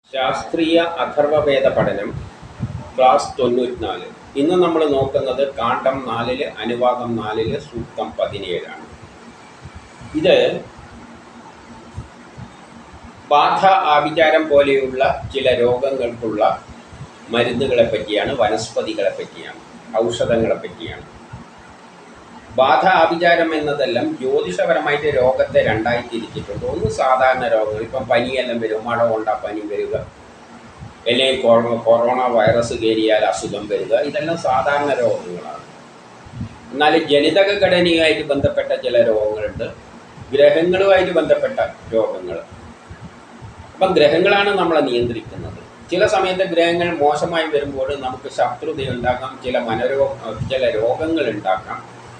ശാസ്ത്രീയ അഥർവവേദ പഠനം ക്ലാസ് തൊണ്ണൂറ്റിനാല് ഇന്ന് നമ്മൾ നോക്കുന്നത് കാണ്ഡം നാലില് അനുവാദം നാലില് സൂക്തം പതിനേഴാണ് ഇത് ബാധ ആഭിചാരം പോലെയുള്ള ചില രോഗങ്ങൾക്കുള്ള മരുന്നുകളെ പറ്റിയാണ് വനസ്പതികളെ പറ്റിയാണ് ഔഷധങ്ങളെ പറ്റിയാണ് ബാധ ആഭിചാരം എന്നതെല്ലാം ജ്യോതിഷപരമായിട്ട് രോഗത്തെ രണ്ടായി തിരിച്ചിട്ടുണ്ട് ഒന്ന് സാധാരണ രോഗങ്ങൾ ഇപ്പം പനിയെല്ലാം വരും മഴ കൊണ്ടാ പനി വരിക അല്ലെങ്കിൽ കൊറോണ കൊറോണ വൈറസ് കയറിയാൽ അസുഖം വരിക ഇതെല്ലാം സാധാരണ രോഗങ്ങളാണ് എന്നാൽ ജനിതക ഘടനയുമായിട്ട് ബന്ധപ്പെട്ട ചില രോഗങ്ങളുണ്ട് ഗ്രഹങ്ങളുമായിട്ട് ബന്ധപ്പെട്ട രോഗങ്ങൾ അപ്പം ഗ്രഹങ്ങളാണ് നമ്മളെ നിയന്ത്രിക്കുന്നത് ചില സമയത്ത് ഗ്രഹങ്ങൾ മോശമായി വരുമ്പോൾ നമുക്ക് ശത്രുത ഉണ്ടാക്കാം ചില മനരോ ചില രോഗങ്ങൾ ഉണ്ടാക്കാം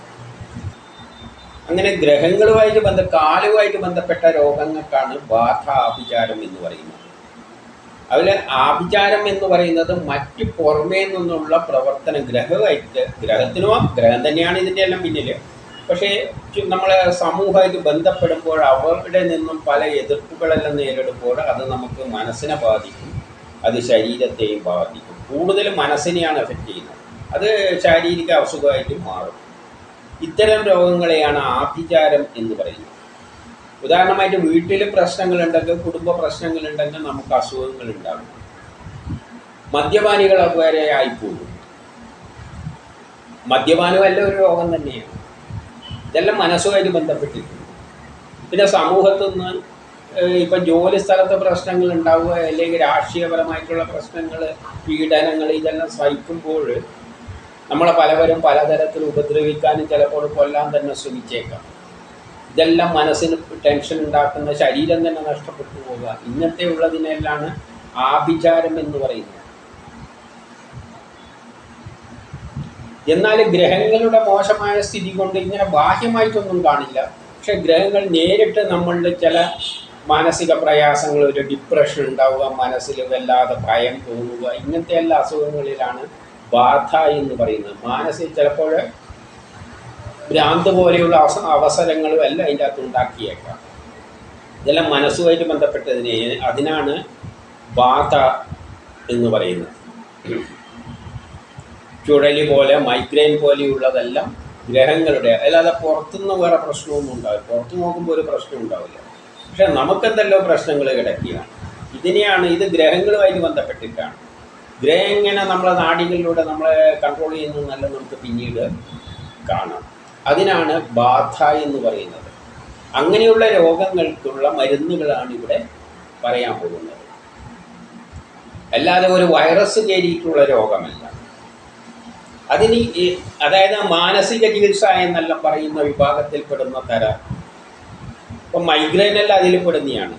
അങ്ങനെ ഗ്രഹങ്ങളുമായിട്ട് ബന്ധ കാലുമായിട്ട് ബന്ധപ്പെട്ട രോഗങ്ങൾക്കാണ് ബാധ ആഭിചാരം എന്ന് പറയുന്നത് അതിൽ ആഭിചാരം എന്ന് പറയുന്നത് മറ്റ് പുറമേ നിന്നുള്ള പ്രവർത്തനം ഗ്രഹമായിട്ട് ഗ്രഹത്തിനോ ഗ്രഹം തന്നെയാണ് ഇതിൻ്റെ എല്ലാം പിന്നിൽ പക്ഷേ ചു- നമ്മളെ സമൂഹമായിട്ട് ബന്ധപ്പെടുമ്പോൾ അവരുടെ നിന്നും പല എതിർപ്പുകളെല്ലാം നേരിടുമ്പോൾ അത് നമുക്ക് മനസ്സിനെ ബാധിക്കും അത് ശരീരത്തെയും ബാധിക്കും കൂടുതലും മനസ്സിനെയാണ് എഫക്റ്റ് ചെയ്യുന്നത് അത് ശാരീരിക അസുഖമായിട്ട് മാറും ഇത്തരം രോഗങ്ങളെയാണ് ആഭിചാരം എന്ന് പറയുന്നത് ഉദാഹരണമായിട്ട് വീട്ടിൽ പ്രശ്നങ്ങളുണ്ടെങ്കിൽ കുടുംബ പ്രശ്നങ്ങളുണ്ടെങ്കിൽ നമുക്ക് അസുഖങ്ങൾ ഉണ്ടാകും മദ്യപാനികൾ വരെ ആയിപ്പോകും മദ്യപാനമല്ല ഒരു രോഗം തന്നെയാണ് ഇതെല്ലാം മനസ്സുമായിട്ട് ബന്ധപ്പെട്ടിരിക്കുന്നു പിന്നെ സമൂഹത്തിൽ നിന്ന് ഏഹ് ഇപ്പം ജോലി സ്ഥലത്ത് പ്രശ്നങ്ങൾ ഉണ്ടാവുക അല്ലെങ്കിൽ രാഷ്ട്രീയപരമായിട്ടുള്ള പ്രശ്നങ്ങൾ പീഡനങ്ങൾ ഇതെല്ലാം സഹിക്കുമ്പോൾ നമ്മളെ പലവരും പലതരത്തിൽ ഉപദ്രവിക്കാനും ചിലപ്പോൾ കൊല്ലാൻ തന്നെ ശ്രമിച്ചേക്കാം ഇതെല്ലാം മനസ്സിന് ടെൻഷൻ ഉണ്ടാക്കുന്ന ശരീരം തന്നെ നഷ്ടപ്പെട്ടു പോവുക ഇങ്ങനത്തെ ഉള്ളതിനെല്ലാണ് ആഭിചാരം എന്ന് പറയുന്നത് എന്നാൽ ഗ്രഹങ്ങളുടെ മോശമായ സ്ഥിതി കൊണ്ട് ഇങ്ങനെ ബാഹ്യമായിട്ടൊന്നും കാണില്ല പക്ഷെ ഗ്രഹങ്ങൾ നേരിട്ട് നമ്മളുടെ ചില മാനസിക പ്രയാസങ്ങൾ ഒരു ഡിപ്രഷൻ ഉണ്ടാവുക മനസ്സിൽ വല്ലാതെ ഭയം തോന്നുക ഇങ്ങനത്തെ എല്ലാ അസുഖങ്ങളിലാണ് ബാധ എന്ന് പറയുന്നത് മാനസിക ചിലപ്പോൾ ഭ്രാന്ത് പോലെയുള്ള അവസ അവസരങ്ങളും എല്ലാം അതിൻ്റെ അകത്ത് ഉണ്ടാക്കിയേക്കാം ഇതെല്ലാം മനസ്സുമായിട്ട് ബന്ധപ്പെട്ടതിനെ അതിനാണ് ബാധ എന്ന് പറയുന്നത് ചുഴലി പോലെ മൈഗ്രെയിൻ പോലെയുള്ളതെല്ലാം ഗ്രഹങ്ങളുടെ അല്ലാതെ പുറത്തുനിന്ന് വേറെ പ്രശ്നമൊന്നും ഉണ്ടാവില്ല പുറത്ത് നോക്കുമ്പോൾ ഒരു പ്രശ്നം ഉണ്ടാവില്ല പക്ഷെ നമുക്കെന്തെല്ലോ പ്രശ്നങ്ങൾ കിടക്കുകയാണ് ഇതിനെയാണ് ഇത് ഗ്രഹങ്ങളുമായിട്ട് ബന്ധപ്പെട്ടിട്ടാണ് ഗ്രഹം എങ്ങനെ നമ്മളെ നാടികളിലൂടെ നമ്മളെ കൺട്രോൾ ചെയ്യുന്നതെന്നെല്ലാം നമുക്ക് പിന്നീട് കാണാം അതിനാണ് ബാധ എന്ന് പറയുന്നത് അങ്ങനെയുള്ള രോഗങ്ങൾക്കുള്ള മരുന്നുകളാണ് ഇവിടെ പറയാൻ പോകുന്നത് അല്ലാതെ ഒരു വൈറസ് കയറിയിട്ടുള്ള രോഗമല്ല അതിന് ഈ അതായത് മാനസിക ചികിത്സ എന്നെല്ലാം പറയുന്ന വിഭാഗത്തിൽപ്പെടുന്ന തരം ഇപ്പം മൈഗ്രെയിൻ എല്ലാം അതിൽ പെടുന്നതാണ്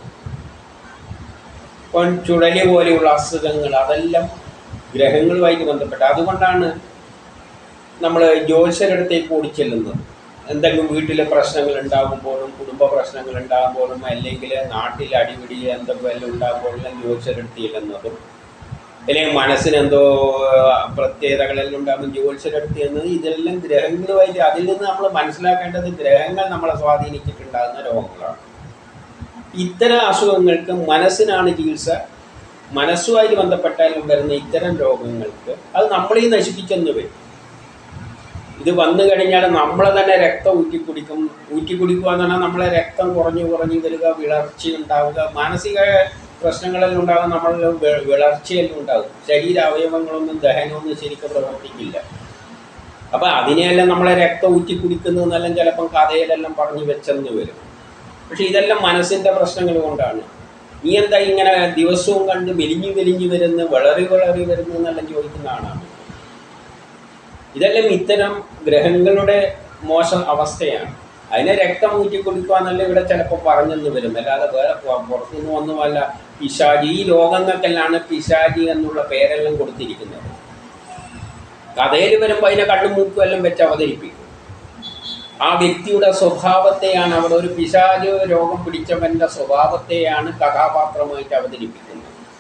ഇപ്പം ചുഴലി പോലെയുള്ള അസുഖങ്ങൾ അതെല്ലാം ഗ്രഹങ്ങളുമായിട്ട് ബന്ധപ്പെട്ട അതുകൊണ്ടാണ് നമ്മൾ ജ്യോത്സ്യരടുത്തേക്ക് ഓടിച്ചെല്ലുന്നത് എന്തെങ്കിലും വീട്ടിലെ പ്രശ്നങ്ങൾ ഉണ്ടാകുമ്പോഴും കുടുംബ പ്രശ്നങ്ങൾ ഉണ്ടാകുമ്പോഴും അല്ലെങ്കിൽ നാട്ടിൽ അടിപിടി എന്തെങ്കിലും ഉണ്ടാകുമ്പോഴെല്ലാം ജ്യോത്സ്യരെടുത്ത് ചെല്ലുന്നതും അല്ലെങ്കിൽ മനസ്സിന് എന്തോ പ്രത്യേകതകളെല്ലാം ഉണ്ടാകുമ്പോൾ ജ്യോത്സ്യരെടുത്ത് ചെല്ലുന്നത് ഇതെല്ലാം ഗ്രഹങ്ങളുമായിട്ട് അതിൽ നിന്ന് നമ്മൾ മനസ്സിലാക്കേണ്ടത് ഗ്രഹങ്ങൾ നമ്മളെ സ്വാധീനിച്ചിട്ടുണ്ടാകുന്ന രോഗങ്ങളാണ് ഇത്തരം അസുഖങ്ങൾക്ക് മനസ്സിനാണ് ചികിത്സ മനസ്സുമായിട്ട് ബന്ധപ്പെട്ടാലും വരുന്ന ഇത്തരം രോഗങ്ങൾക്ക് അത് നമ്മളീ നശിപ്പിച്ചെന്ന് വരും ഇത് വന്നു കഴിഞ്ഞാൽ നമ്മളെ തന്നെ രക്തം ഊറ്റി കുടിക്കും ഊറ്റി കുടിക്കുക എന്ന് പറഞ്ഞാൽ നമ്മളെ രക്തം കുറഞ്ഞു കുറഞ്ഞു വരിക വിളർച്ച ഉണ്ടാവുക മാനസിക പ്രശ്നങ്ങളെല്ലാം ഉണ്ടാകും നമ്മളിൽ വി- വിളർച്ചയെല്ലാം ഉണ്ടാകും ശരീര അവയവങ്ങളൊന്നും ദഹനമൊന്നും ശരിക്കും പ്രവർത്തിക്കില്ല അപ്പം അതിനെയെല്ലാം നമ്മളെ രക്തം ഊറ്റി കുടിക്കുന്നതെന്നെല്ലാം ചിലപ്പം കഥയിലെല്ലാം പറഞ്ഞു വെച്ചെന്ന് വരും പക്ഷെ ഇതെല്ലാം മനസ്സിൻ്റെ പ്രശ്നങ്ങൾ കൊണ്ടാണ് നീ എന്താ ഇങ്ങനെ ദിവസവും കണ്ട് മെലിഞ്ഞു മെലിഞ്ഞു വരുന്നു വളറി വളറി വരുന്നു എന്നെല്ലാം ചോദിക്കുന്ന ആളാണ് ഇതെല്ലാം ഇത്തരം ഗ്രഹങ്ങളുടെ മോശം അവസ്ഥയാണ് അതിനെ രക്തം ഊറ്റി കൊടുക്കുക എന്നല്ല ഇവിടെ ചിലപ്പോൾ പറഞ്ഞെന്ന് വരും അല്ലാതെ വേറെ പു- പുറത്തുനിന്ന് ഒന്നുമല്ല പിശാചി ഈ രോഗങ്ങൾക്കെല്ലാം പിശാചി എന്നുള്ള പേരെല്ലാം കൊടുത്തിരിക്കുന്നത് കഥയിൽ വരുമ്പോൾ അതിനെ കണ്ണും മൂക്കും എല്ലാം വെച്ച് അവതരിപ്പിക്കും ആ വ്യക്തിയുടെ സ്വഭാവത്തെയാണ് അവിടെ ഒരു പിശാച് രോഗം പിടിച്ചവന്റെ സ്വഭാവത്തെയാണ് കഥാപാത്രമായിട്ട് അവതരിപ്പിക്കുന്നത്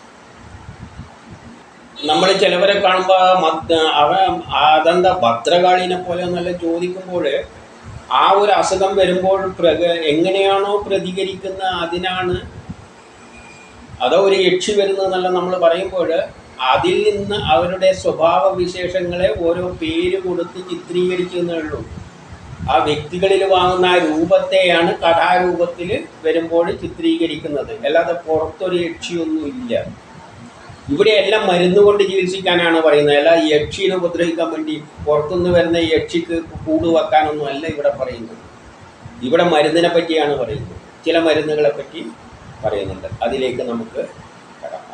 നമ്മൾ ചിലവരെ കാണുമ്പോൾ മദ് അവ അതെന്താ ഭദ്രകാളിനെ പോലെ എന്നല്ല ചോദിക്കുമ്പോൾ ആ ഒരു അസുഖം വരുമ്പോൾ പ്രക എങ്ങനെയാണോ പ്രതികരിക്കുന്ന അതിനാണ് അതോ ഒരു യക്ഷി വരുന്നതെന്നല്ല നമ്മൾ പറയുമ്പോൾ അതിൽ നിന്ന് അവരുടെ സ്വഭാവ വിശേഷങ്ങളെ ഓരോ പേര് കൊടുത്ത് ചിത്രീകരിക്കുന്നേ ഉള്ളൂ ആ വ്യക്തികളിൽ വാങ്ങുന്ന ആ രൂപത്തെയാണ് കഥാരൂപത്തിൽ വരുമ്പോൾ ചിത്രീകരിക്കുന്നത് അല്ലാതെ പുറത്തൊരു യക്ഷിയൊന്നും ഇല്ല ഇവിടെ എല്ലാം മരുന്ന് കൊണ്ട് ചികിത്സിക്കാനാണ് പറയുന്നത് അല്ല ഈ യക്ഷീനെ ഉപദ്രവിക്കാൻ വേണ്ടി പുറത്തുനിന്ന് വരുന്ന ഈ യക്ഷിക്ക് കൂട് വെക്കാനൊന്നും അല്ല ഇവിടെ പറയുന്നത് ഇവിടെ മരുന്നിനെ പറ്റിയാണ് പറയുന്നത് ചില മരുന്നുകളെ പറ്റി പറയുന്നുണ്ട് അതിലേക്ക് നമുക്ക് കടക്കാം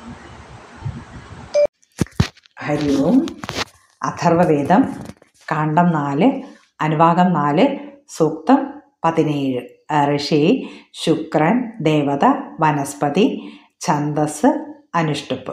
ഹരി ഓം അഥർവവേദം കാണ്ഡം നാല് അനുഭാഗം നാല് സൂക്തം പതിനേഴ് ഋഷി ശുക്രൻ ദേവത വനസ്പതി ഛന്ദസ് അനുഷ്ടുപ്പ്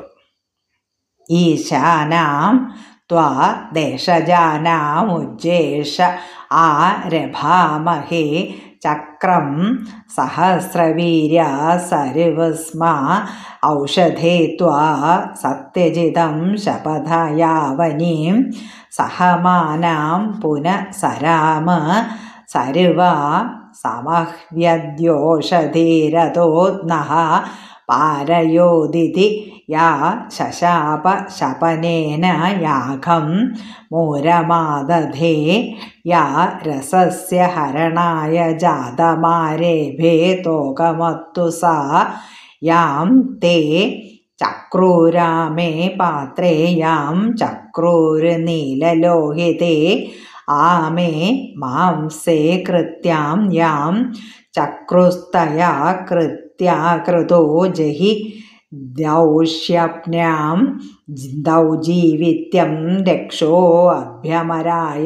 ഈശാനാം ത്വാ ദേശജാനാമുജ്ജേഷ ആരഭാമഹേ ചക്രം സഹസ്രവീര്യ സർവസ്മ ഔഷധേ ത്വാ സത്യജിതം ശപഥയാവനീം സഹമാനാം പുനഃസരാമ സർവ സമഹ്യദ്യോഷധീരതോന്നഃ പാരയോദിതി യാ ശശാപ ശപനേന യാഘം മൂരമാദധേ യാ രസസ്യ ഹരണായ ജാതമാരേഭേ തോകമത്തു സാ യാം തേ ചക്രൂരാമേ പാത്രേ യാം ചക്രൂർനീലലോഹിതേ ആമേ മാംസേ കൃത്യാം യാം ചക്രുസ്തയാ കൃത്യാകൃതോ ജഹി ദൗഷ്യപ്നാം ദൗജീവിത്യം രക്ഷോ അഭ്യമരായ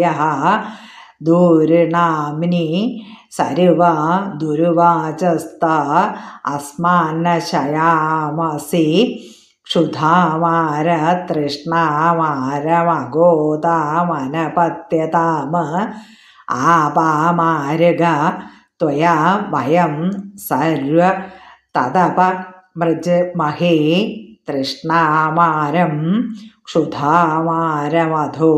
ദൂർണാംനി സർവാ ദുരുവാചസ്ത അസ്മാന്ന ശയാമസി ക്ഷുധാമാര തൃഷ്ണാമാരമഗോതാമനപത്യതാമ ആപാമാരുക त्वया वयं सर्व तदप मृजमहे तृष्णामारं क्षुधामारमधो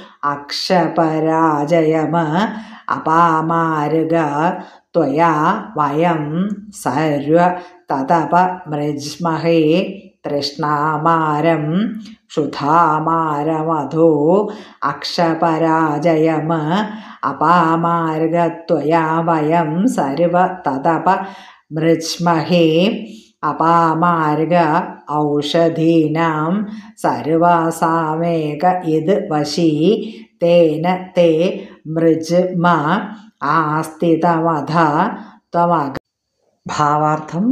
अक्षपराजयम अपामार्ग त्वया वयं सर्व तदप मृज्महे तृष्णामारं क्षुधामारमधो अक्षपराजयम अपामार्गत्वया वयं सर्व तदप मृज्महे अपामार्ग औषधीनां सर्वासामेक यद् वशी तेन ते मृज्म ആസ്ഥിതമധ ത്വമക ഭാവാർത്ഥം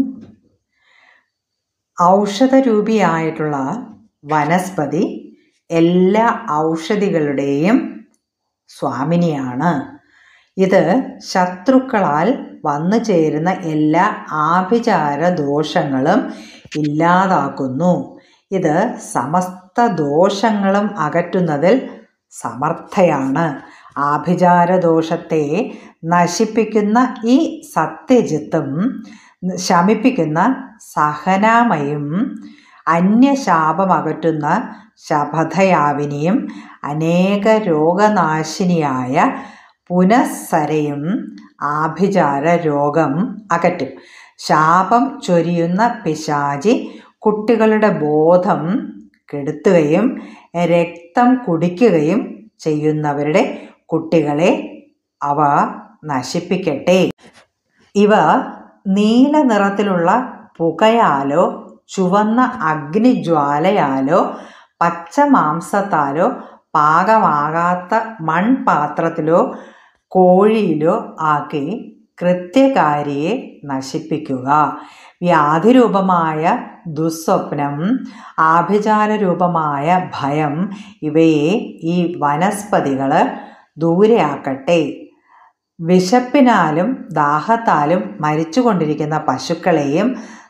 ഔഷധരൂപിയായിട്ടുള്ള വനസ്പതി എല്ലാ ഔഷധികളുടെയും സ്വാമിനിയാണ് ഇത് ശത്രുക്കളാൽ വന്നു ചേരുന്ന എല്ലാ ആഭിചാര ദോഷങ്ങളും ഇല്ലാതാക്കുന്നു ഇത് സമസ്ത ദോഷങ്ങളും അകറ്റുന്നതിൽ സമർത്ഥയാണ് ആഭിചാര ദോഷത്തെ നശിപ്പിക്കുന്ന ഈ സത്യജിത്തും ശമിപ്പിക്കുന്ന സഹനാമയും അന്യശാപമകറ്റുന്ന ശപഥയാവിനിയും അനേക രോഗനാശിനിയായ പുനഃസരയും ആഭിചാര രോഗം അകറ്റും ശാപം ചൊരിയുന്ന പിശാചി കുട്ടികളുടെ ബോധം കെടുത്തുകയും രക്തം കുടിക്കുകയും ചെയ്യുന്നവരുടെ കുട്ടികളെ അവ നശിപ്പിക്കട്ടെ ഇവ നീല നിറത്തിലുള്ള പുകയാലോ ചുവന്ന അഗ്നിജ്വാലയാലോ പച്ച മാംസത്താലോ പാകമാകാത്ത മൺപാത്രത്തിലോ കോഴിയിലോ ആക്കി കൃത്യകാരിയെ നശിപ്പിക്കുക വ്യാധിരൂപമായ ദുസ്വപ്നം ആഭിചാരരൂപമായ ഭയം ഇവയെ ഈ വനസ്പതികൾ ദൂരെയാക്കട്ടെ വിശപ്പിനാലും ദാഹത്താലും മരിച്ചുകൊണ്ടിരിക്കുന്ന പശുക്കളെയും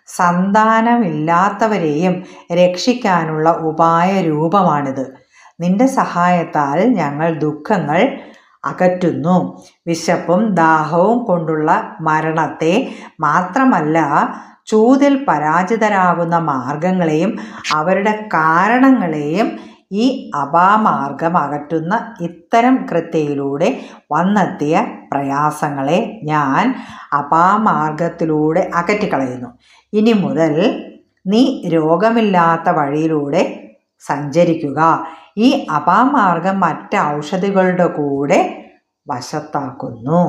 സന്താനമില്ലാത്തവരെയും രക്ഷിക്കാനുള്ള ഉപായ രൂപമാണിത് നിന്റെ സഹായത്താൽ ഞങ്ങൾ ദുഃഖങ്ങൾ അകറ്റുന്നു വിശപ്പും ദാഹവും കൊണ്ടുള്ള മരണത്തെ മാത്രമല്ല ചൂതിൽ പരാജിതരാകുന്ന മാർഗങ്ങളെയും അവരുടെ കാരണങ്ങളെയും ഈ അപാമാർഗം അകറ്റുന്ന ഇത്തരം കൃത്യയിലൂടെ വന്നെത്തിയ പ്രയാസങ്ങളെ ഞാൻ അപാമാർഗത്തിലൂടെ അകറ്റിക്കളയുന്നു ഇനി മുതൽ നീ രോഗമില്ലാത്ത വഴിയിലൂടെ സഞ്ചരിക്കുക ഈ അപാമാർഗം മറ്റ് ഔഷധികളുടെ കൂടെ വശത്താക്കുന്നു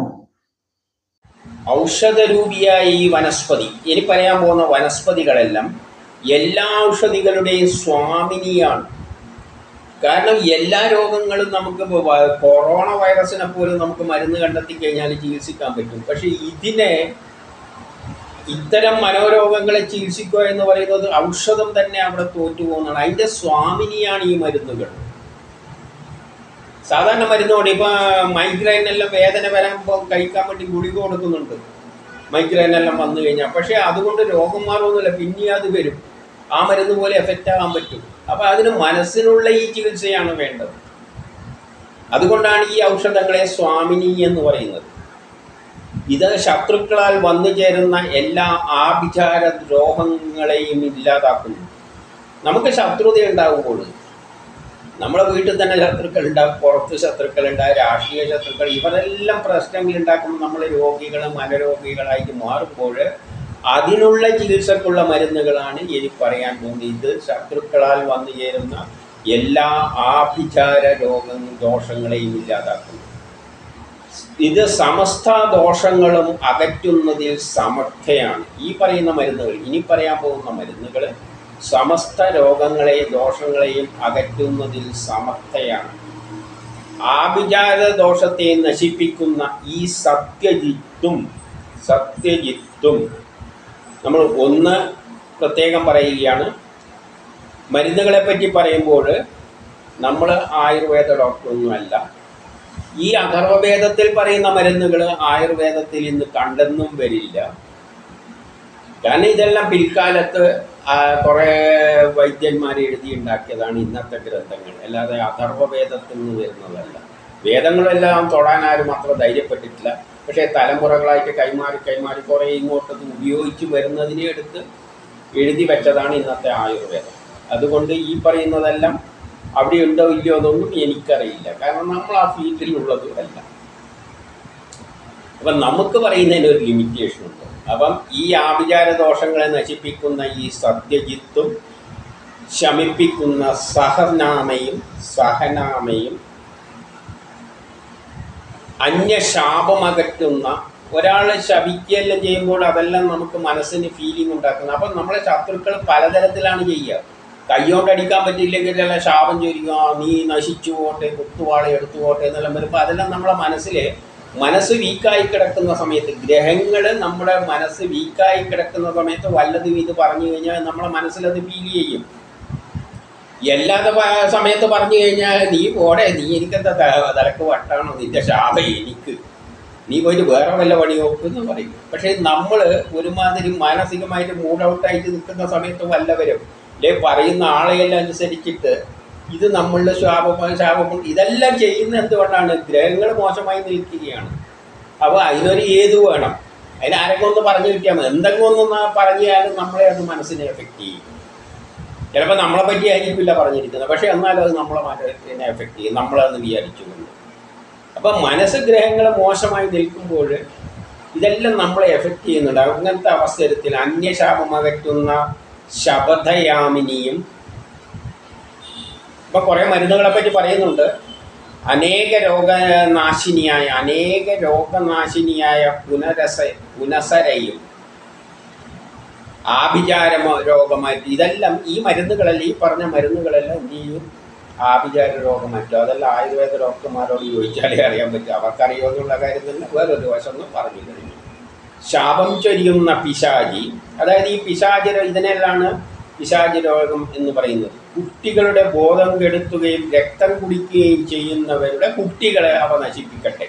ഔഷധരൂപിയായ ഈ വനസ്പതി ഇനി പറയാൻ പോകുന്ന വനസ്പതികളെല്ലാം എല്ലാ ഔഷധികളുടെയും സ്വാമിനിയാണ് കാരണം എല്ലാ രോഗങ്ങളും നമുക്ക് ഇപ്പൊ വ- കൊറോണ വൈറസിനെ പോലും നമുക്ക് മരുന്ന് കണ്ടെത്തി കഴിഞ്ഞാൽ ചികിത്സിക്കാൻ പറ്റും പക്ഷെ ഇതിനെ ഇത്തരം മനോരോഗങ്ങളെ ചികിത്സിക്കുക എന്ന് പറയുന്നത് ഔഷധം തന്നെ അവിടെ തോറ്റു പോകുന്നതാണ് അതിൻ്റെ സ്വാമിനിയാണ് ഈ മരുന്നുകൾ സാധാരണ മരുന്നുകൊണ്ട് ഇപ്പൊ മൈഗ്രെയിൻ എല്ലാം വേദന വരാൻ കഴിക്കാൻ വേണ്ടി ഗുളിക കൊടുക്കുന്നുണ്ട് മൈഗ്രെയിൻ എല്ലാം വന്നു കഴിഞ്ഞാൽ പക്ഷേ അതുകൊണ്ട് രോഗം മാറുമൊന്നുമില്ല പിന്നെ അത് വരും ആ മരുന്ന് പോലെ എഫക്റ്റ് ആകാൻ പറ്റും അപ്പൊ അതിന് മനസ്സിനുള്ള ഈ ചികിത്സയാണ് വേണ്ടത് അതുകൊണ്ടാണ് ഈ ഔഷധങ്ങളെ സ്വാമിനി എന്ന് പറയുന്നത് ഇത് ശത്രുക്കളാൽ വന്നു ചേരുന്ന എല്ലാ ആഭിചാര ദ്രോഹങ്ങളെയും ഇല്ലാതാക്കുന്നു നമുക്ക് ശത്രുത ഉണ്ടാകുമ്പോൾ നമ്മുടെ വീട്ടിൽ തന്നെ ശത്രുക്കൾ ഉണ്ടാകും പുറത്ത് ശത്രുക്കൾ ഉണ്ടാകും രാഷ്ട്രീയ ശത്രുക്കൾ ഇവരെല്ലാം പ്രശ്നങ്ങൾ ഉണ്ടാക്കുമ്പോൾ നമ്മൾ രോഗികൾ മനരോഗികളായിട്ട് മാറുമ്പോൾ അതിനുള്ള ചികിത്സക്കുള്ള മരുന്നുകളാണ് ഇനി പറയാൻ പോകുന്നത് ഇത് ശത്രുക്കളാൽ വന്നു ചേരുന്ന എല്ലാ ആഭിചാര രോഗ ദോഷങ്ങളെയും ഇല്ലാതാക്കുന്നു ഇത് സമസ്ത ദോഷങ്ങളും അകറ്റുന്നതിൽ സമർത്ഥയാണ് ഈ പറയുന്ന മരുന്നുകൾ ഇനി പറയാൻ പോകുന്ന മരുന്നുകൾ സമസ്ത രോഗങ്ങളെ ദോഷങ്ങളെയും അകറ്റുന്നതിൽ സമർത്ഥയാണ് ആഭിചാര ദോഷത്തെ നശിപ്പിക്കുന്ന ഈ സത്യജിത്തും സത്യജിത്തും നമ്മൾ ഒന്ന് പ്രത്യേകം പറയുകയാണ് മരുന്നുകളെ പറ്റി പറയുമ്പോൾ നമ്മൾ ആയുർവേദ ഡോക്ടറൊന്നുമല്ല ഈ അഥർവവേദത്തിൽ പറയുന്ന മരുന്നുകൾ ആയുർവേദത്തിൽ ഇന്ന് കണ്ടെന്നും വരില്ല കാരണം ഇതെല്ലാം പിൽക്കാലത്ത് ആ, കുറേ വൈദ്യന്മാർ എഴുതി ഉണ്ടാക്കിയതാണ് ഇന്നത്തെ ഗ്രന്ഥങ്ങൾ അല്ലാതെ അഥർവവേദത്തിൽ നിന്ന് വരുന്നതല്ല വേദങ്ങളെല്ലാം തൊടാൻ ആരും അത്ര ധൈര്യപ്പെട്ടിട്ടില്ല പക്ഷേ തലമുറകളായിട്ട് കൈമാറി കൈമാറി കുറേ ഇങ്ങോട്ട് ഇത് ഉപയോഗിച്ച് വരുന്നതിനെ എടുത്ത് എഴുതി വെച്ചതാണ് ഇന്നത്തെ ആയുർവേദം അതുകൊണ്ട് ഈ പറയുന്നതെല്ലാം അവിടെ ഉണ്ടോ ഇല്ലയോ എന്നൊന്നും എനിക്കറിയില്ല കാരണം നമ്മൾ ആ ഫീൽഡിലുള്ളതും അല്ല അപ്പം നമുക്ക് പറയുന്നതിന് ഒരു ലിമിറ്റേഷൻ ഉണ്ട് അപ്പം ഈ ആഭിചാര ദോഷങ്ങളെ നശിപ്പിക്കുന്ന ഈ സത്യജിത്തും ശമിപ്പിക്കുന്ന സഹനാമയും സഹനാമയും അന്യശാപമകറ്റുന്ന ഒരാളെ ശപിക്കുകയെല്ലാം ചെയ്യുമ്പോൾ അതെല്ലാം നമുക്ക് മനസ്സിന് ഫീലിംഗ് ഉണ്ടാക്കുന്നത് അപ്പം നമ്മളെ ശത്രുക്കൾ പലതരത്തിലാണ് ചെയ്യുക കൈകൊണ്ട് അടിക്കാൻ പറ്റില്ലെങ്കിൽ എല്ലാം ശാപം ചോദിക്കുക "ആ, നീ നശിച്ചു പോട്ടെ കുത്തുവാള എടുത്തു പോട്ടെ എന്നെല്ലാം വരുമ്പോൾ അതെല്ലാം നമ്മളെ മനസ്സിൽ മനസ്സ് വീക്കായി കിടക്കുന്ന സമയത്ത് ഗ്രഹങ്ങൾ നമ്മുടെ മനസ്സ് വീക്കായി കിടക്കുന്ന സമയത്ത് വല്ലതും ഇത് പറഞ്ഞു കഴിഞ്ഞാൽ നമ്മളെ മനസ്സിലത് ഫീൽ ചെയ്യും എല്ലാത്ത പ- സമയത്ത് പറഞ്ഞു കഴിഞ്ഞാൽ നീ പോടെ നീ എനിക്കെന്താ ത- തലക്ക് വട്ടാണോ നിന്റെ ശാപം എനിക്ക് നീ പോയിട്ട് വേറെ വല്ല പണി നോക്കുമെന്ന് പറയും പക്ഷേ നമ്മൾ ഒരുമാതിരി മാനസികമായിട്ട് മൂഡ് ഔട്ടായിട്ട് നിൽക്കുന്ന സമയത്ത് വല്ലവരും അല്ലെ പറയുന്ന ആളെയെല്ലാം അനുസരിച്ചിട്ട് ഇത് നമ്മളുടെ ശാപം ശാപം ഇതെല്ലാം ചെയ്യുന്ന എന്തുകൊണ്ടാണ് ഗ്രഹങ്ങൾ മോശമായി നിൽക്കുകയാണ് അപ്പോൾ അതിനൊരു ഏത് വേണം അതിന് ആരൊക്കെ ഒന്ന് പറഞ്ഞു കിട്ടിയാൽ മതി എന്തെങ്കിലും ഒന്ന് പറഞ്ഞാലും നമ്മളെ അത് മനസ്സിനെ എഫക്റ്റ് ചെയ്യും ചിലപ്പോൾ നമ്മളെ പറ്റി ആയിരിക്കില്ല പറഞ്ഞിരിക്കുന്നത് പക്ഷേ എന്നാലും അത് നമ്മളെ മനസ്സിനെ എഫക്റ്റ് ചെയ്യും നമ്മളതെന്ന് വിചാരിച്ചുകൊണ്ട് അപ്പം മനസ്സ് ഗ്രഹങ്ങൾ മോശമായി നിൽക്കുമ്പോൾ ഇതെല്ലാം നമ്മളെ എഫക്റ്റ് ചെയ്യുന്നുണ്ട് അങ്ങനത്തെ അവസരത്തിൽ അന്യശാപം അകറ്റുന്ന ശബദയാമിനിയും ഇപ്പം കുറേ മരുന്നുകളെ പറ്റി പറയുന്നുണ്ട് അനേക രോഗനാശിനിയായ അനേക രോഗനാശിനിയായ പുനരസ പുനസരയും ആഭിചാര രോഗമായിട്ട് ഇതെല്ലാം ഈ മരുന്നുകളെല്ലാം ഈ പറഞ്ഞ മരുന്നുകളെല്ലാം എന്ത് ചെയ്യും ആഭിചാര രോഗം മറ്റോ അതെല്ലാം ആയുർവേദ ഡോക്ടർമാരോട് ചോദിച്ചാലേ അറിയാൻ പറ്റും അവർക്കറിയോ എന്നുള്ള കാര്യം തന്നെ വേറൊരു വശം ഒന്ന് പറഞ്ഞു കഴിഞ്ഞു ശാപം ചൊരിയുന്ന പിശാചി അതായത് ഈ പിശാചി രോ- ഇതിനെല്ലാണ് പിശാചി രോഗം എന്ന് പറയുന്നത് കുട്ടികളുടെ ബോധം കെടുത്തുകയും രക്തം കുടിക്കുകയും ചെയ്യുന്നവരുടെ കുട്ടികളെ അവ നശിപ്പിക്കട്ടെ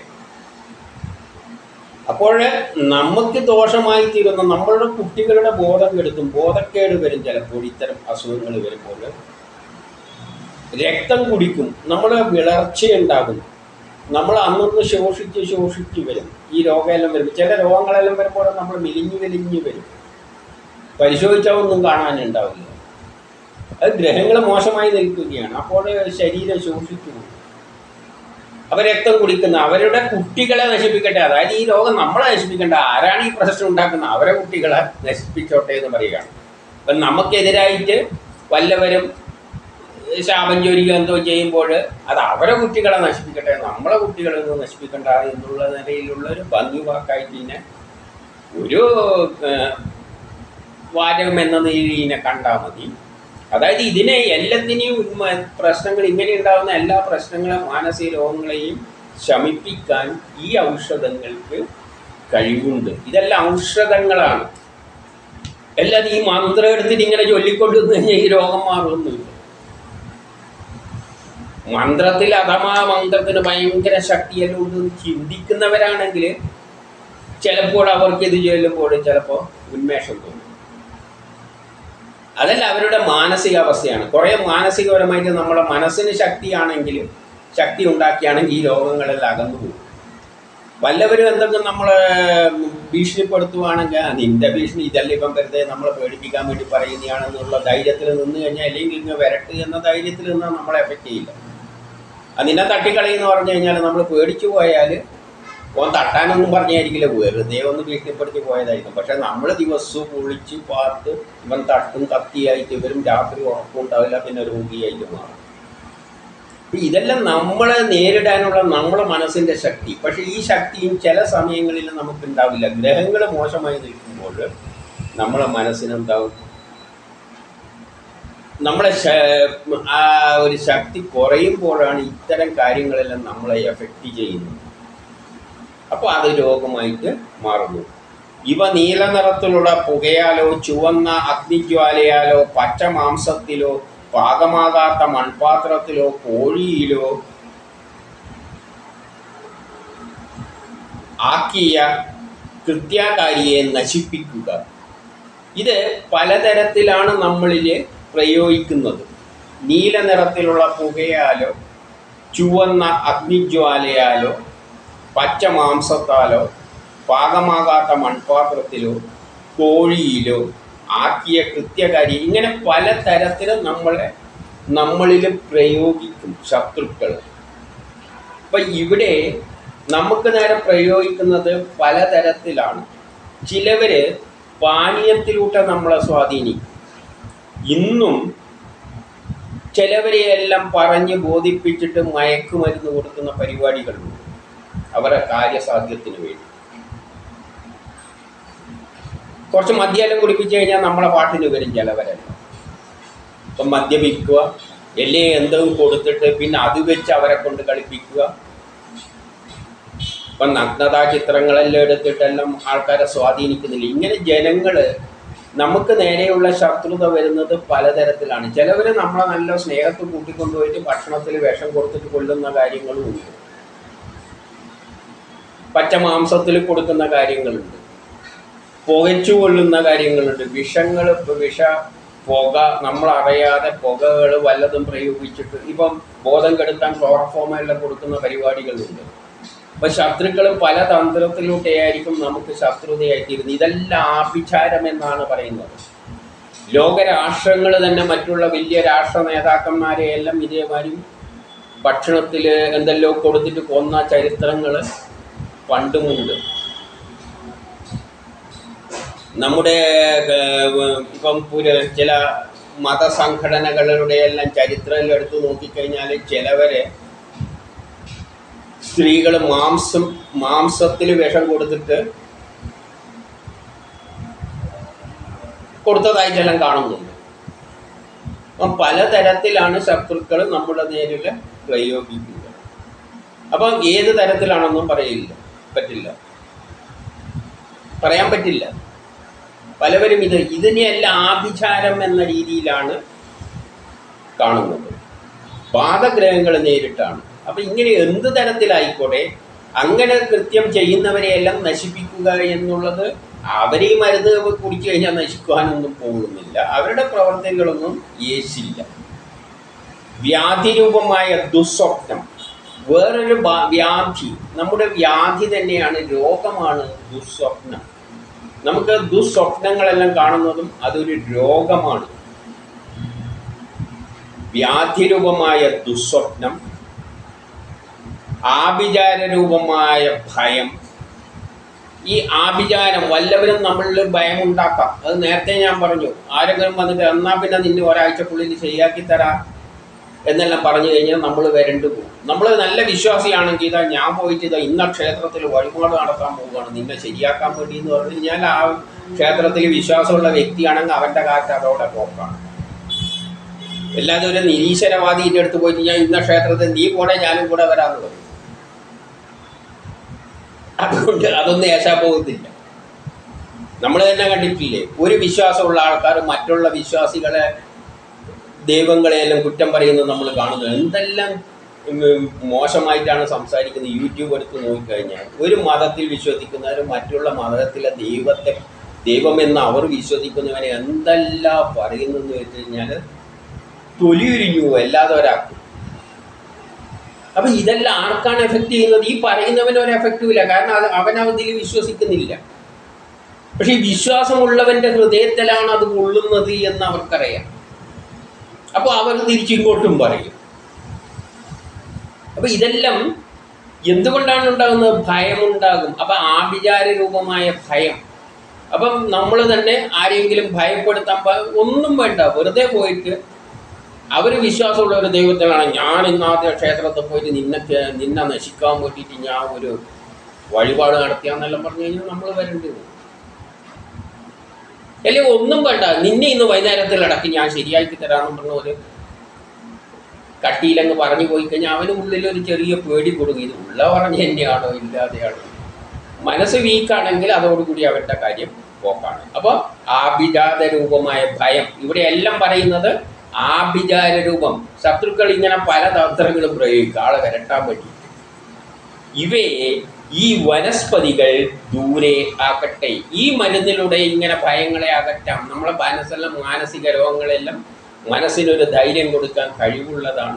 അപ്പോൾ നമുക്ക് ദോഷമായി തീരുന്ന നമ്മളുടെ കുട്ടികളുടെ ബോധം കെടുത്തും ബോധക്കേട് വരും ചിലപ്പോൾ ഇത്തരം അസുഖങ്ങൾ വരുമ്പോൾ രക്തം കുടിക്കും നമ്മുടെ വിളർച്ചയുണ്ടാകും നമ്മൾ അന്നൊന്ന് ശോഷിച്ച് ശോഷിച്ച് വരും ഈ രോഗമെല്ലാം വരുമ്പോൾ ചില രോഗങ്ങളെല്ലാം വരുമ്പോൾ നമ്മൾ മെലിഞ്ഞു മെലിഞ്ഞു വരും പരിശോധിച്ചാൽ ഒന്നും കാണാനുണ്ടാവില്ല അത് ഗ്രഹങ്ങൾ മോശമായി നിൽക്കുകയാണ് അപ്പോൾ ശരീരം ശോഷിച്ചു പോകും അവർ രക്തം കുടിക്കുന്ന അവരുടെ കുട്ടികളെ നശിപ്പിക്കട്ടെ അതായത് ഈ രോഗം നമ്മളെ നശിപ്പിക്കേണ്ട ആരാണ് ഈ പ്രശ്നം ഉണ്ടാക്കുന്നത് അവരെ കുട്ടികളെ നശിപ്പിച്ചോട്ടെ എന്ന് പറയുകയാണ് ഇപ്പം നമുക്കെതിരായിട്ട് വല്ലവരും ശാപം ചോദിക്കുക എന്തോ ചെയ്യുമ്പോൾ അത് അവരെ കുട്ടികളെ നശിപ്പിക്കട്ടെ നമ്മളെ കുട്ടികളെ ഒന്നും നശിപ്പിക്കണ്ട എന്നുള്ള നിലയിലുള്ള ഒരു ഭംഗി വാക്കായിട്ട് ഇതിനെ ഒരു ഏഹ്, വാചകം എന്ന നിലയിനെ കണ്ടാൽ മതി അതായത് ഇതിനെ എല്ലാത്തിനെയും ഉന്മ- പ്രശ്നങ്ങൾ ഇങ്ങനെ ഉണ്ടാകുന്ന എല്ലാ പ്രശ്നങ്ങളും മാനസിക രോഗങ്ങളെയും ശമിപ്പിക്കാൻ ഈ ഔഷധങ്ങൾക്ക് കഴിവുണ്ട് ഇതെല്ലാം ഔഷധങ്ങളാണ് അല്ലാതെ ഈ മന്ത്രം എടുത്തിട്ട് ഇങ്ങനെ ചൊല്ലിക്കൊണ്ടു കഴിഞ്ഞാൽ ഈ രോഗം മാറുമൊന്നുമില്ല മന്ത്രത്തിൽ അഥവാ മന്ത്രത്തിന് ഭയങ്കര ശക്തിയെല്ലാം ഉണ്ടെന്ന് ചിന്തിക്കുന്നവരാണെങ്കിൽ ചിലപ്പോൾ അവർക്ക് ഇത് ചൊല്ലുമ്പോൾ ചിലപ്പോൾ ഉന്മേഷം തോന്നും അതല്ല അവരുടെ മാനസികാവസ്ഥയാണ് കുറേ മാനസികപരമായിട്ട് നമ്മുടെ മനസ്സിന് ശക്തിയാണെങ്കിൽ ശക്തി ഉണ്ടാക്കിയാണെങ്കിൽ ഈ രോഗങ്ങളെല്ലാം അകന്നു പോകും വല്ലവരും എന്തെങ്കിലും നമ്മളെ ഭീഷണിപ്പെടുത്തുവാണെങ്കിൽ "ആ, നിന്റെ ഭീഷണി ഇതല്ല ഇപ്പം വെറുതെ നമ്മളെ പേടിപ്പിക്കാൻ വേണ്ടി പറയുന്നതാണെന്നുള്ള ധൈര്യത്തിൽ നിന്ന് കഴിഞ്ഞാൽ അല്ലെങ്കിൽ ഇങ്ങ് വരട്ട് എന്ന ധൈര്യത്തിൽ നിന്നാൽ നമ്മളെ എഫക്റ്റ് ചെയ്യില്ല അത് നിന്നെ തട്ടിക്കളയെന്ന് പറഞ്ഞു കഴിഞ്ഞാൽ നമ്മൾ പേടിച്ചു പോയാൽ ഓൻ തട്ടാനൊന്നും പറഞ്ഞായിരിക്കില്ല വെറുതെ ഒന്ന് ഭീഷണിപ്പെടുത്തി പോയതായിരിക്കും പക്ഷെ നമ്മൾ ദിവസവും കുളിച്ച് പാത്ത് ഇവൻ തട്ടും കത്തിയായിട്ട് ഇവരും രാത്രി ഉറക്കം ഉണ്ടാവില്ല പിന്നെ രോഗിയായിട്ട് മാറും അപ്പൊ ഇതെല്ലാം നമ്മളെ നേരിടാനുള്ള നമ്മളെ മനസ്സിന്റെ ശക്തി പക്ഷെ ഈ ശക്തിയും ചില സമയങ്ങളിൽ നമുക്ക് ഉണ്ടാവില്ല ഗ്രഹങ്ങൾ മോശമായി നിൽക്കുമ്പോൾ നമ്മളെ മനസ്സിനെന്താവും നമ്മളെ ശ- ആ ഒരു ശക്തി കുറയുമ്പോഴാണ് ഇത്തരം കാര്യങ്ങളെല്ലാം നമ്മളെ എഫക്റ്റ് ചെയ്യുന്നത് അപ്പോൾ അത് രോഗമായിട്ട് മാറുന്നു ഇവ നീല നിറത്തിലുള്ള പുകയാലോ ചുവന്ന അഗ്നിജ്വാലയാലോ പച്ച മാംസത്തിലോ പാകമാകാത്ത മൺപാത്രത്തിലോ കോഴിയിലോ ആക്കിയ കൃത്യാകാരിയെ നശിപ്പിക്കുക ഇത് പലതരത്തിലാണ് നമ്മളിൽ പ്രയോഗിക്കുന്നത് നീല നിറത്തിലുള്ള പുകയാലോ ചുവന്ന അഗ്നിജ്വാലയാലോ പച്ച മാംസത്താലോ പാകമാകാത്ത മൺപാത്രത്തിലോ കോഴിയിലോ ആക്കിയ കൃത്യകാരി ഇങ്ങനെ പലതരത്തിലും നമ്മളെ നമ്മളിൽ പ്രയോഗിക്കും ശത്രുക്കൾ അപ്പം ഇവിടെ നമുക്ക് നേരെ പ്രയോഗിക്കുന്നത് പലതരത്തിലാണ് ചിലവര് പാനീയത്തിലൂടെ നമ്മളെ സ്വാധീനിക്കും ഇന്നും ചിലവരെയെല്ലാം പറഞ്ഞ് ബോധിപ്പിച്ചിട്ട് മയക്കുമരുന്ന് കൊടുക്കുന്ന പരിപാടികളുണ്ട് അവരുടെ കാര്യസാധ്യത്തിന് വേണ്ടി കുറച്ച് മദ്യമെല്ലാം കുടിപ്പിച്ചു കഴിഞ്ഞാൽ നമ്മളെ പാട്ടിന് വരും ചിലവരെല്ലാം ഇപ്പം മദ്യപിക്കുക എല്ലേ എന്തെങ്കിലും കൊടുത്തിട്ട് പിന്നെ അത് വെച്ച് അവരെ കൊണ്ട് കളിപ്പിക്കുക ഇപ്പം നഗ്നതാ ചിത്രങ്ങളെല്ലാം എടുത്തിട്ടെല്ലാം ആൾക്കാരെ സ്വാധീനിക്കുന്നില്ല ഇങ്ങനെ ജനങ്ങൾ നമുക്ക് നേരെയുള്ള ശത്രുത വരുന്നത് പലതരത്തിലാണ് ചിലവർ നമ്മളെ നല്ല സ്നേഹത്തിൽ കൂട്ടിക്കൊണ്ടുപോയിട്ട് ഭക്ഷണത്തിൽ വിഷം കൊടുത്തിട്ട് കൊല്ലുന്ന കാര്യങ്ങളും ഉണ്ട് പച്ചമാംസത്തിൽ കൊടുക്കുന്ന കാര്യങ്ങളുണ്ട് പുകച്ചു കൊള്ളുന്ന കാര്യങ്ങളുണ്ട് വിഷങ്ങൾ വിഷ പുക നമ്മൾ അറിയാതെ പുകകൾ വല്ലതും പ്രയോഗിച്ചിട്ട് ഇപ്പം ബോധം കെടുത്താൻ ക്ലോറഫോമെല്ലാം കൊടുക്കുന്ന പരിപാടികളുണ്ട് അപ്പൊ ശത്രുക്കൾ പല തന്ത്രത്തിലൂടെയായിരിക്കും നമുക്ക് ശത്രുതയായിത്തീരുന്നത് ഇതെല്ലാം ആഭിചാരം എന്നാണ് പറയുന്നത് ലോകരാഷ്ട്രങ്ങൾ തന്നെ മറ്റുള്ള വലിയ രാഷ്ട്ര നേതാക്കന്മാരെ എല്ലാം ഇതേമാതിരി ഭക്ഷണത്തിൽ എന്തെല്ലോ കൊടുത്തിട്ട് കൊന്ന ചരിത്രങ്ങൾ പണ്ടുമുണ്ട് നമ്മുടെ ഏഹ്, ഇപ്പം പുര ചില മതസംഘടനകളുടെ എല്ലാം ചരിത്രം എടുത്തു നോക്കിക്കഴിഞ്ഞാൽ ചിലവരെ സ്ത്രീകൾ മാംസം മാംസത്തിൽ വിഷം കൊടുത്തിട്ട് കൊടുത്തതായിട്ടെല്ലാം കാണുന്നുണ്ട് അപ്പം പലതരത്തിലാണ് ശത്രുക്കൾ നമ്മുടെ നേരിൽ പ്രയോഗിക്കുക അപ്പം ഏത് തരത്തിലാണെന്നും പറയില്ല പറ്റില്ല പറയാൻ പറ്റില്ല പലവരും ഇത് ഇതിനെയെല്ലാം ആഭിചാരം എന്ന രീതിയിലാണ് കാണുന്നത് പാദഗ്രഹങ്ങൾ നേരിട്ടാണ് അപ്പൊ ഇങ്ങനെ എന്ത് തരത്തിലായിക്കോട്ടെ അങ്ങനെ കൃത്യം ചെയ്യുന്നവരെയെല്ലാം നശിപ്പിക്കുക എന്നുള്ളത് അവരെ ഈ മരുന്ന് കുടിച്ചു കഴിഞ്ഞാൽ നശിക്കുവാനൊന്നും പോകുന്നില്ല അവരുടെ പ്രവർത്തികളൊന്നും യേശില്ല വ്യാധിരൂപമായ ദുസ്വപ്നം വേറൊരു ബാ- വ്യാധി നമ്മുടെ വ്യാധി തന്നെയാണ് രോഗമാണ് ദുസ്വപ്നം നമുക്ക് ദുസ്വപ്നങ്ങളെല്ലാം കാണുന്നതും അതൊരു രോഗമാണ് വ്യാധിരൂപമായ ദുസ്വപ്നം ആഭിചാരരൂപമായ ഭയം ഈ ആഭിചാരം വല്ലവരും നമ്മളിൽ ഭയമുണ്ടാക്കാം അത് നേരത്തെ ഞാൻ പറഞ്ഞു ആരെങ്കിലും വന്നിട്ട് എന്നാ പിന്നെ നിന്നെ ഒരാഴ്ചക്കുള്ളിൽ ശരിയാക്കി തരാം എന്നെല്ലാം പറഞ്ഞു കഴിഞ്ഞാൽ നമ്മൾ വരണ്ടു പോകും നമ്മൾ നല്ല വിശ്വാസിയാണെങ്കിൽ ഇതാ ഞാൻ പോയിട്ട് ഇതാ ഇന്ന ക്ഷേത്രത്തിൽ വഴിപാട് നടത്താൻ പോവുകയാണ് നിന്നെ ശരിയാക്കാൻ വേണ്ടി എന്ന് പറഞ്ഞു കഴിഞ്ഞാൽ ആ ക്ഷേത്രത്തിൽ വിശ്വാസമുള്ള വ്യക്തിയാണെങ്കിൽ അവൻ്റെ കാറ്റ് അതോടെ പോക്കാണ് അല്ലാതെ ഒരു നിരീശ്വരവാദിയുടെ അടുത്ത് പോയിട്ട് ഞാൻ ഇന്ന ക്ഷേത്രത്തിൽ നീ പോടെ ഞാനും കൂടെ വരാമെന്ന് പറയും അതുകൊണ്ട് അതൊന്നും ഏശാ പോകുന്നില്ല നമ്മൾ തന്നെ കണ്ടിട്ടില്ലേ ഒരു വിശ്വാസമുള്ള ആൾക്കാർ മറ്റുള്ള വിശ്വാസികളെ ദൈവങ്ങളെയെല്ലാം കുറ്റം പറയുന്നത് നമ്മൾ കാണുന്നു എന്തെല്ലാം ഉം, മോശമായിട്ടാണ് സംസാരിക്കുന്നത് യൂട്യൂബ് എടുത്ത് നോക്കിക്കഴിഞ്ഞാൽ ഒരു മതത്തിൽ വിശ്വസിക്കുന്നവർ മറ്റുള്ള മതത്തിലെ ദൈവത്തെ ദൈവമെന്ന് അവർ വിശ്വസിക്കുന്നവനെ എന്തെല്ലാം പറയുന്നെന്ന് വെച്ച് കഴിഞ്ഞാൽ തൊലിയുരിഞ്ഞു അല്ലാതെ ഒരാൾക്ക് അപ്പൊ ഇതെല്ലാം ആർക്കാണ് എഫക്ട് ചെയ്യുന്നത് ഈ പറയുന്നവന് ഒരു എഫക്റ്റും ഇല്ല കാരണം അത് അവൻ അതിൽ വിശ്വസിക്കുന്നില്ല പക്ഷെ ഈ വിശ്വാസമുള്ളവന്റെ ഹൃദയത്തിലാണ് അത് കൊള്ളുന്നത് എന്ന് അവർക്കറിയാം അപ്പോൾ അവർ തിരിച്ചിങ്ങോട്ടും പറയും അപ്പൊ ഇതെല്ലാം എന്തുകൊണ്ടാണ് ഉണ്ടാകുന്നത് ഭയമുണ്ടാകും അപ്പൊ ആഭിചാര രൂപമായ ഭയം അപ്പം നമ്മൾ തന്നെ ആരെങ്കിലും ഭയപ്പെടുത്താൻ പ- ഒന്നും വേണ്ട വെറുതെ പോയിട്ട് അവർ വിശ്വാസമുള്ള ഒരു ദൈവത്തിലാണ് ഞാൻ ഇന്നാദ്യ ക്ഷേത്രത്തിൽ പോയിട്ട് നിന്നെ ക- നിന്നെ നശിക്കാൻ വേണ്ടിയിട്ട് ഞാൻ ഒരു വഴിപാട് നടത്തിയാന്നെല്ലാം പറഞ്ഞു കഴിഞ്ഞാൽ നമ്മൾ വരേണ്ടത് അല്ലെ ഒന്നും വേണ്ട നിന്നെ ഇന്ന് വൈകുന്നേരത്തിൽ അടക്കി ഞാൻ ശരിയാക്കി തരാമെന്ന് പറഞ്ഞ ഒരു കട്ടിയിലങ്ങ് പറഞ്ഞു പോയി കഴിഞ്ഞാൽ അവന് ഉള്ളിൽ ഒരു ചെറിയ പേടി കൊടുക്കും ഇത് ഉള്ള പറഞ്ഞ് തന്നെയാണോ ഇല്ലാതെയാണോ മനസ്സ് വീക്കാണെങ്കിൽ അതോടുകൂടി അവരുടെ കാര്യം പോക്കാണ് അപ്പോൾ ആഭിജാത രൂപമായ ഭയം ഇവിടെ എല്ലാം പറയുന്നത് ആഭിചാര രൂപം ശത്രുക്കൾ ഇങ്ങനെ പല തന്ത്രങ്ങളും പ്രയോഗിക്കുക ആളെ വരട്ടാൻ വേണ്ടി ഇവയെ ഈ വനസ്പതികൾ ദൂരെ ആക്കട്ടെ ഈ മരുന്നിലൂടെ ഇങ്ങനെ ഭയങ്ങളെ അകറ്റാം നമ്മളെ മനസ്സെല്ലാം മാനസിക രോഗങ്ങളെല്ലാം മനസ്സിനൊരു ധൈര്യം കൊടുക്കാൻ കഴിവുള്ളതാണ്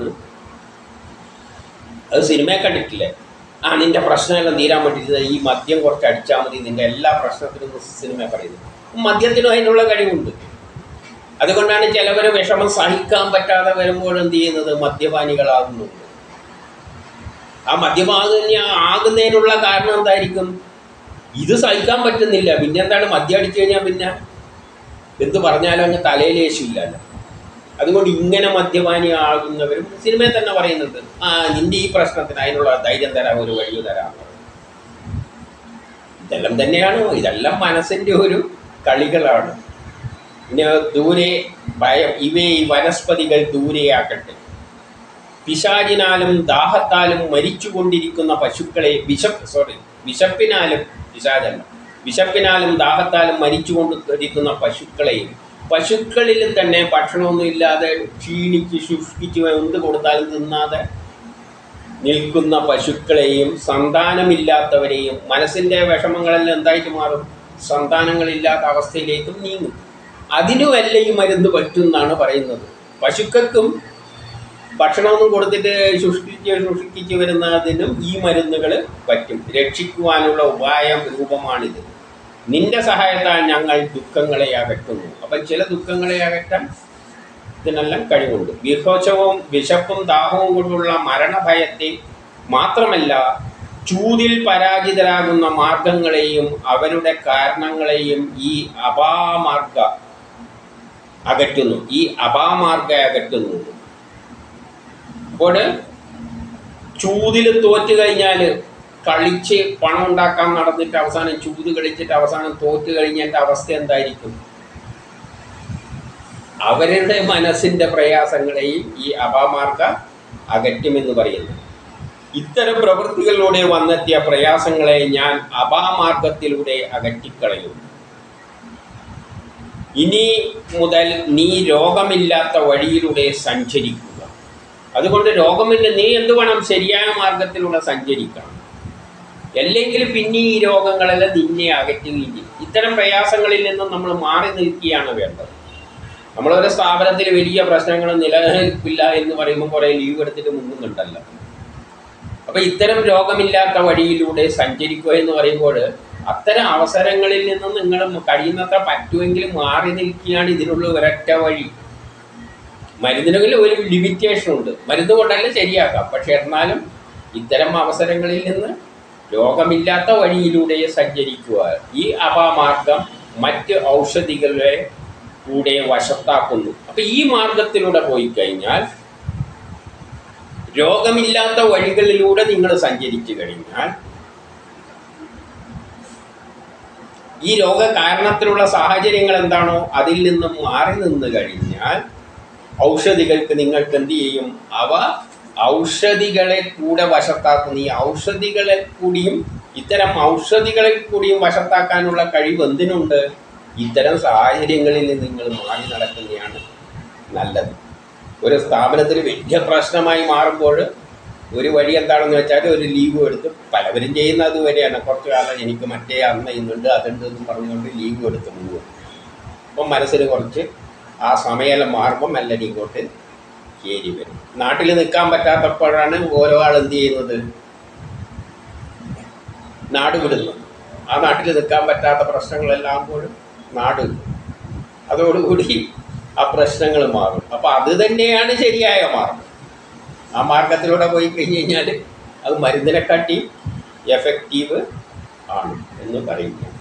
അത് സിനിമയെ കണ്ടിട്ടില്ലേ ആ നിന്റെ പ്രശ്നമെല്ലാം തീരാൻ വേണ്ടിയിട്ട് ഈ മദ്യം കുറച്ച് അടിച്ചാൽ മതി നിന്റെ എല്ലാ പ്രശ്നത്തിനും സിനിമ പറയുന്നത് മദ്യത്തിനും അതിനുള്ള കഴിവുണ്ട് അതുകൊണ്ടാണ് ചിലവർ വിഷമം സഹിക്കാൻ പറ്റാതെ വരുമ്പോൾ എന്ത് ചെയ്യുന്നത് മദ്യപാനികളാകുന്നുണ്ട് ആ മദ്യപാനി ആകുന്നതിനുള്ള കാരണം എന്തായിരിക്കും ഇത് സഹിക്കാൻ പറ്റുന്നില്ല പിന്നെ എന്താണ് മദ്യം അടിച്ചു കഴിഞ്ഞാൽ പിന്നെ എന്ത് പറഞ്ഞാലും അങ്ങ് തലയിലേശില്ലല്ലോ അതുകൊണ്ട് ഇങ്ങനെ മദ്യപാനി ആകുന്നവരും സിനിമയിൽ തന്നെ പറയുന്നുണ്ട് ആ നിന്റെ ഈ പ്രശ്നത്തിന് അതിനുള്ള ധൈര്യം തരാം ഒരു വഴി തരാം ഇതെല്ലാം തന്നെയാണ് ഇതെല്ലാം മനസ്സിൻ്റെ ഒരു കളികളാണ് പിന്നെ ദൂരെ ഭയം ഇവയെ ഈ വനസ്പതികൾ ദൂരെയാക്കട്ടെ പിശാചിനാലും ദാഹത്താലും മരിച്ചുകൊണ്ടിരിക്കുന്ന പശുക്കളെ വിശപ്പ് സോറി വിശപ്പിനാലും പിശാചല്ല വിശപ്പിനാലും ദാഹത്താലും മരിച്ചുകൊണ്ടിരിക്കുന്ന പശുക്കളെയും പശുക്കളിൽ തന്നെ ഭക്ഷണമൊന്നും ഇല്ലാതെ ക്ഷീണിച്ച് ശുഷ്കിച്ച് എന്ത് കൊടുത്താലും തിന്നാതെ നിൽക്കുന്ന പശുക്കളെയും സന്താനമില്ലാത്തവരെയും മനസ്സിൻ്റെ വിഷമങ്ങളെല്ലാം എന്തായിട്ട് മാറും സന്താനങ്ങളില്ലാത്ത അവസ്ഥയിലേക്കും നീങ്ങും അതിനുമല്ല ഈ മരുന്ന് പറ്റും എന്നാണ് പറയുന്നത് പശുക്കൾക്കും ഭക്ഷണമൊന്നും കൊടുത്തിട്ട് ശുഷ്കിച്ച് ശുഷ്കിച്ച് വരുന്നതിനും ഈ മരുന്നുകൾ പറ്റും രക്ഷിക്കുവാനുള്ള ഉപായം രൂപമാണിത് നിന്റെ സഹായത്താൽ ഞങ്ങൾ ദുഃഖങ്ങളെ അകറ്റുന്നു അപ്പം ചില ദുഃഖങ്ങളെ അകറ്റാൻ ഇതിനെല്ലാം കഴിവുണ്ട് വിഘോഷവും വിശപ്പും ദാഹവും കൊണ്ടുള്ള മരണഭയത്തെ മാത്രമല്ല ചൂതിൽ പരാജിതരാകുന്ന മാർഗങ്ങളെയും അവരുടെ കാരണങ്ങളെയും ഈ അപാമാർഗ അകറ്റുന്നു ഈ അപാമാർഗ അകറ്റുന്നു അപ്പോൾ ചൂതിൽ തോറ്റു കഴിഞ്ഞാൽ കളിച്ച് പണം ഉണ്ടാക്കാൻ നടന്നിട്ട് അവസാനം ചൂത് കളിച്ചിട്ട് അവസാനം തോറ്റു കഴിഞ്ഞതിൻ്റെ അവസ്ഥ എന്തായിരിക്കും അവരുടെ മനസ്സിൻ്റെ പ്രയാസങ്ങളെയും ഈ അപാമാർഗ അകറ്റുമെന്ന് പറയുന്നു ഇത്തരം പ്രവൃത്തികളിലൂടെ വന്നെത്തിയ പ്രയാസങ്ങളെ ഞാൻ അപാമാർഗത്തിലൂടെ അകറ്റിക്കളയും ഇനി മുതൽ നീ രോഗമില്ലാത്ത വഴിയിലൂടെ സഞ്ചരിക്കുക അതുകൊണ്ട് രോഗമില്ല നീ എന്ത് വേണം ശരിയായ മാർഗത്തിലൂടെ സഞ്ചരിക്കണം അല്ലെങ്കിൽ പിന്നെ ഈ രോഗങ്ങളെല്ലാം നിന്നെ അകറ്റുകയും ചെയ്യും ഇത്തരം പ്രയാസങ്ങളിൽ നിന്നും നമ്മൾ മാറി നിൽക്കുകയാണ് വേണ്ടത് നമ്മളൊരു സ്ഥാപനത്തിൽ വലിയ പ്രശ്നങ്ങൾ നിലനിൽപ്പില്ല എന്ന് പറയുമ്പോൾ കുറേ ലീവ് എടുത്തിട്ട് മുങ്ങുന്നുണ്ടല്ലോ അപ്പോൾ ഇത്തരം രോഗമില്ലാത്ത വഴിയിലൂടെ സഞ്ചരിക്കുക എന്ന് പറയുമ്പോൾ അത്തരം അവസരങ്ങളിൽ നിന്നും നിങ്ങൾ കഴിയുന്നത്ര പറ്റുമെങ്കിൽ മാറി നിൽക്കുകയാണ് ഇതിനുള്ള ഒരൊറ്റ വഴി മരുന്നിനുള്ളിൽ ഒരു ലിമിറ്റേഷൻ ഉണ്ട് മരുന്ന് കൊണ്ടല്ല ശരിയാക്കാം പക്ഷെ എന്നാലും ഇത്തരം അവസരങ്ങളിൽ നിന്ന് രോഗമില്ലാത്ത വഴിയിലൂടെ സഞ്ചരിക്കുക ഈ അപമാർഗം മറ്റ് ഔഷധികളെ കൂടെ വശത്താക്കുന്നു അപ്പൊ ഈ മാർഗത്തിലൂടെ പോയി കഴിഞ്ഞാൽ രോഗമില്ലാത്ത വഴികളിലൂടെ നിങ്ങൾ സഞ്ചരിച്ചു കഴിഞ്ഞാൽ ഈ രോഗ കാരണത്തിലുള്ള സാഹചര്യങ്ങൾ എന്താണോ അതിൽ നിന്നും മാറി നിന്ന് കഴിഞ്ഞാൽ ഔഷധികൾക്ക് നിങ്ങൾക്ക് എന്ത് ചെയ്യും അവ ഔഷധികളെ കൂടെ വശത്താക്കുന്നു ഈ ഔഷധികളെ കൂടിയും ഇത്തരം ഔഷധികളെ കൂടിയും വശത്താക്കാനുള്ള കഴിവ് എന്തിനുണ്ട് ഇത്തരം സാഹചര്യങ്ങളിൽ നിന്ന് നിങ്ങൾ മാറി നടക്കുന്നതാണ് നല്ലത് ഒരു സ്ഥാപനത്തിൽ വലിയ പ്രശ്നമായി മാറുമ്പോൾ ഒരു വഴി എന്താണെന്ന് വെച്ചാൽ ഒരു ലീവ് എടുത്ത് പലവരും ചെയ്യുന്നത് അതുവരെയാണ് കുറച്ച് കാലം എനിക്ക് മറ്റേ അന്ന് ഇന്നുണ്ട് അതുണ്ട് എന്നും പറഞ്ഞുകൊണ്ട് ലീവ് എടുത്ത് പോകും അപ്പം മനസ്സിൽ കുറച്ച് ആ സമയം മാറുമ്പോൾ മെല്ലടി ഇങ്ങോട്ട് കയറി വരും നാട്ടിൽ നിൽക്കാൻ പറ്റാത്തപ്പോഴാണ് ഓരോ ആൾ എന്ത് ചെയ്യുന്നത് നാട് വിടുന്നത് ആ നാട്ടിൽ നിൽക്കാൻ പറ്റാത്ത പ്രശ്നങ്ങളെല്ലാം ആകുമ്പോഴും നാട് വിടും. അതോടുകൂടി ആ പ്രശ്നങ്ങൾ മാറും അപ്പോൾ അത് തന്നെയാണ് ശരിയായ മാർഗം ആ മാർഗത്തിലൂടെ പോയി കഴിഞ്ഞ് കഴിഞ്ഞാൽ അത് മരുന്നിനെക്കാട്ടി എഫക്റ്റീവ് ആണ് എന്ന് പറയുന്നു